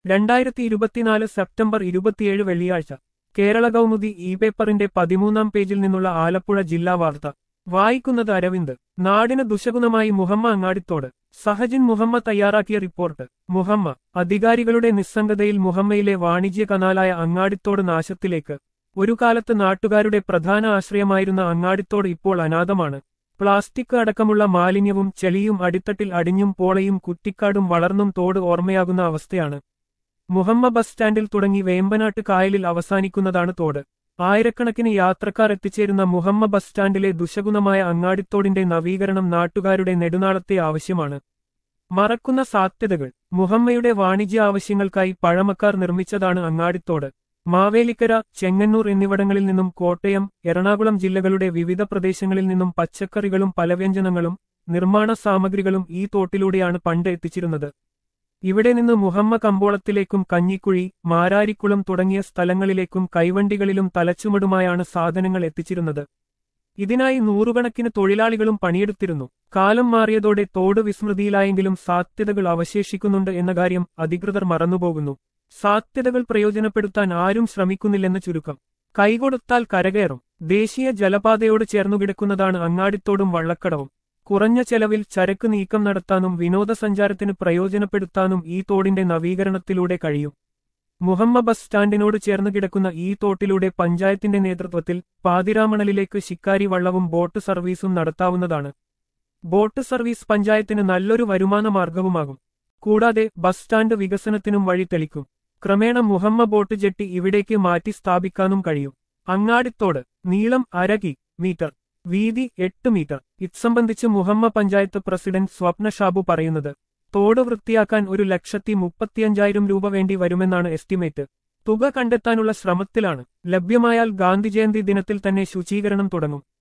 രണ്ടായിരത്തി ഇരുപത്തിനാല് സെപ്റ്റംബർ ഇരുപത്തിയേഴ് വെള്ളിയാഴ്ച കേരള കൗമുദി ഇ പേപ്പറിന്റെ പതിമൂന്നാം പേജിൽ നിന്നുള്ള ആലപ്പുഴ ജില്ലാ വാർത്ത വായിക്കുന്നത് അരവിന്ദ് നാടിന് ദുശകുണമായി മുഹമ്മ അങ്ങാടിത്തോട് സഹജിൻ മുഹമ്മ തയ്യാറാക്കിയ റിപ്പോർട്ട് മുഹമ്മ അധികാരികളുടെ നിസ്സംഗതയിൽ മുഹമ്മയിലെ വാണിജ്യ കനാലായ അങ്ങാടിത്തോട് നാശത്തിലേക്ക് ഒരു കാലത്ത് നാട്ടുകാരുടെ പ്രധാന ആശ്രയമായിരുന്ന അങ്ങാടിത്തോട് ഇപ്പോൾ അനാഥമാണ് പ്ലാസ്റ്റിക് അടക്കമുള്ള മാലിന്യവും ചെളിയും അടിത്തട്ടിൽ അടിഞ്ഞും പോളയും കുറ്റിക്കാടും വളർന്നും തോട് ഓർമ്മയാകുന്ന അവസ്ഥയാണ് മുഹമ്മ ബസ് സ്റ്റാൻഡിൽ തുടങ്ങി വേമ്പനാട്ട് കായലിൽ അവസാനിക്കുന്നതാണ് തോട് ആയിരക്കണക്കിന് യാത്രക്കാർ എത്തിച്ചേരുന്ന മുഹമ്മ ബസ് സ്റ്റാൻഡിലെ ദുശഗുണമായ അങ്ങാടിത്തോടിന്റെ നവീകരണം നാട്ടുകാരുടെ നെടുനാളത്തെ ആവശ്യമാണ് മറക്കുന്ന സാധ്യതകൾ മുഹമ്മയുടെ വാണിജ്യ ആവശ്യങ്ങൾക്കായി പഴമക്കാർ നിർമ്മിച്ചതാണ് അങ്ങാടിത്തോട് മാവേലിക്കര ചെങ്ങന്നൂർ എന്നിവിടങ്ങളിൽ നിന്നും കോട്ടയം എറണാകുളം ജില്ലകളുടെ വിവിധ പ്രദേശങ്ങളിൽ നിന്നും പച്ചക്കറികളും പലവ്യഞ്ജനങ്ങളും നിർമ്മാണ സാമഗ്രികളും ഈ തോട്ടിലൂടെയാണ് പണ്ട് എത്തിച്ചിരുന്നത് ഇവിടെ നിന്ന് മുഹമ്മ കമ്പോളത്തിലേക്കും കഞ്ഞിക്കുഴി മാരാരിക്കുളം തുടങ്ങിയ സ്ഥലങ്ങളിലേക്കും കൈവണ്ടികളിലും തലച്ചുമടുമായാണ് സാധനങ്ങൾ എത്തിച്ചിരുന്നത് ഇതിനായി നൂറുകണക്കിന് തൊഴിലാളികളും പണിയെടുത്തിരുന്നു കാലം മാറിയതോടെ തോട് വിസ്മൃതിയിലായെങ്കിലും സാധ്യതകൾ അവശേഷിക്കുന്നുണ്ട് എന്ന കാര്യം അധികൃതർ മറന്നുപോകുന്നു സാധ്യതകൾ പ്രയോജനപ്പെടുത്താൻ ആരും ശ്രമിക്കുന്നില്ലെന്ന് ചുരുക്കം കൈകൊടുത്താൽ കരകയറും ദേശീയ ജലപാതയോട് ചേർന്നുകിടക്കുന്നതാണ് അങ്ങാടിത്തോടും വള്ളക്കടവും കുറഞ്ഞ ചെലവിൽ ചരക്ക് നീക്കം നടത്താനും വിനോദസഞ്ചാരത്തിന് പ്രയോജനപ്പെടുത്താനും ഈ തോടിന്റെ നവീകരണത്തിലൂടെ കഴിയും മുഹമ്മ ബസ് സ്റ്റാൻഡിനോട് ചേർന്ന് കിടക്കുന്ന ഈ തോട്ടിലൂടെ പഞ്ചായത്തിന്റെ നേതൃത്വത്തിൽ പാതിരാമണലിലേക്ക് ശിക്കാരി വള്ളവും ബോട്ട് സർവീസും നടത്താവുന്നതാണ് ബോട്ട് സർവീസ് പഞ്ചായത്തിന് നല്ലൊരു വരുമാന മാർഗവുമാകും കൂടാതെ ബസ് സ്റ്റാൻഡ് വികസനത്തിനും വഴി തെളിക്കും ക്രമേണ മുഹമ്മ ബോട്ട് ജെട്ടി ഇവിടേക്ക് മാറ്റി സ്ഥാപിക്കാനും കഴിയും അങ്ങാടിത്തോട് നീളം അരകി മീറ്റർ വീതി എട്ട് മീറ്റർ ഇത്സംബന്ധിച്ച് മുഹമ്മ പഞ്ചായത്ത് പ്രസിഡന്റ് സ്വപ്ന ഷാബു പറയുന്നത് തോട് വൃത്തിയാക്കാൻ ഒരു ലക്ഷത്തി മുപ്പത്തിയഞ്ചായിരം രൂപ വേണ്ടി വരുമെന്നാണ് എസ്റ്റിമേറ്റ് തുക കണ്ടെത്താനുള്ള ശ്രമത്തിലാണ് ലഭ്യമായാൽ ഗാന്ധിജയന്തി ദിനത്തിൽ തന്നെ ശുചീകരണം തുടങ്ങും